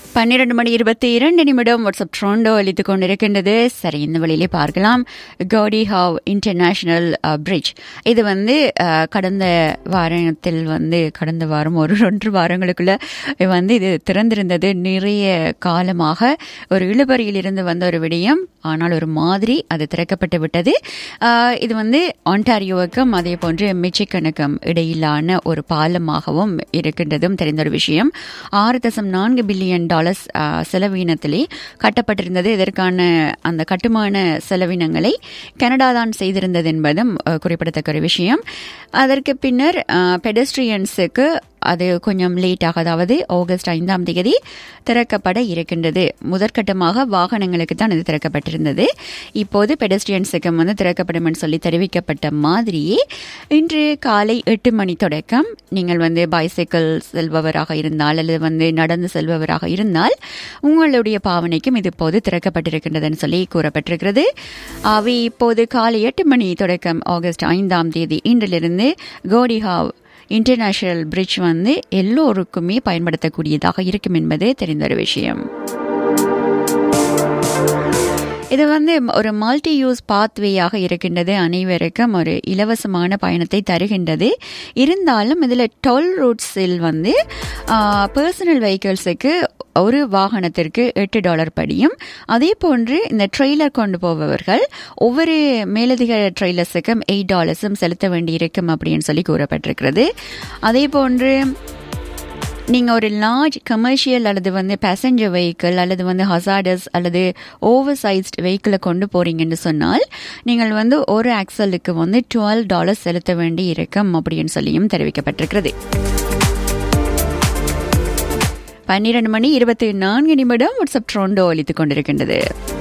பன்னிரண்டு மணி இருபத்தி இரண்டு நிமிடம் வாட்ஸ்அப் ட்ரோண்டோ அளித்துக் கொண்டிருக்கின்றது சரி இந்த வழியிலே பார்க்கலாம் கௌடி ஹாவ் இன்டர்நேஷனல் பிரிட்ஜ் இது வந்து அஹ், கடந்த வாரத்தில் வந்து கடந்த வாரம் ஒரு ஒன்று வாரங்களுக்குள்ள வந்து இது திறந்திருந்தது நிறைய காலமாக ஒரு இழுபறியில் இருந்து வந்த ஒரு விடயம் ஆனால் ஒரு மாதிரி அது திறக்கப்பட்டு விட்டது அஹ், இது வந்து ஆண்டாரியோவுக்கும் அதே போன்று மிச்சிக்கனுக்கும் இடையிலான ஒரு பாலமாகவும் இருக்கின்றதும் தெரிந்த ஒரு விஷயம் ஆறு தசம் நான்கு பில்லியன் டாலர்ஸ் அஹ், செலவினத்திலே கட்டப்பட்டிருந்தது இதற்கான அந்த கட்டுமான செலவினங்களை கனடா தான் செய்திருந்தது என்பதும் அஹ், குறிப்பிடத்தக்க ஒரு விஷயம் அதற்கு பின்னர் பெடஸ்ட்ரியன்ஸுக்கு அது கொஞ்சம் லேட்டாக அதாவது ஆகஸ்ட் ஐந்தாம் தேதி திறக்கப்பட இருக்கின்றது முதற்கட்டமாக வாகனங்களுக்கு தான் இது திறக்கப்பட்டிருந்தது இப்போது பெடஸ்ட்ரியன்ஸுக்கு வந்து திறக்கப்படும் என்று சொல்லி தெரிவிக்கப்பட்ட மாதிரியே இன்று காலை எட்டு மணி தொடக்கம் நீங்கள் வந்து பைசைக்கிள் செல்பவராக இருந்தால் அல்லது வந்து நடந்து செல்பவராக இருந்தால் உங்களுடைய பாவனைக்கும் இது இப்போது திறக்கப்பட்டிருக்கின்றதுன்னு சொல்லி கூறப்பட்டிருக்கிறது அவை இப்போது காலை எட்டு மணி தொடக்கம் ஆகஸ்ட் ஐந்தாம் தேதி இன்றிலிருந்து கோடிஹாவ் இன்டர்நேஷனல் பிரிட்ஜ் வந்து எல்லோருக்குமே பயன்படுத்தக்கூடியதாக இருக்கும் என்பது தெரிந்த ஒரு விஷயம் இது வந்து ஒரு மல்டி யூஸ் பாத்வேயாக இருக்கின்றது அனைவருக்கும் ஒரு இலவசமான பயணத்தை தருகின்றது இருந்தாலும் இதில் டோல் ரூட்ஸில் வந்து பர்சனல் வெஹிக்கிள்ஸுக்கு ஒரு வாகனத்திற்கு எட்டு டாலர் படியும் அதே போன்று இந்த ட்ரெய்லர் கொண்டு போபவர்கள் ஒவ்வொரு மேலதிக ட்ரெய்லர்ஸுக்கும் எயிட் டாலர்ஸும் செலுத்த வேண்டியிருக்கும் அப்படின்னு சொல்லி கூறப்பட்டிருக்கிறது அதே போன்று நீங்கள் ஒரு லார்ஜ் கமர்ஷியல் அல்லது வந்து பேசஞ்சர் வெஹிக்கிள் அல்லது வந்து ஹசார்டஸ் அல்லது ஓவர் சைஸ்ட் வெஹிக்கிளை கொண்டு போறீங்கன்னு சொன்னால் நீங்கள் வந்து ஒரு ஆக்சலுக்கு வந்து டுவெல் டாலர் செலுத்த வேண்டி இருக்கும் அப்படின்னு சொல்லியும் தெரிவிக்கப்பட்டிருக்கிறது பன்னிரண்டு மணி இருபத்தி நான்கு நிமிடம் வாட்ஸ்அப் ட்ரோண்டோ அளித்துக் கொண்டிருக்கின்றது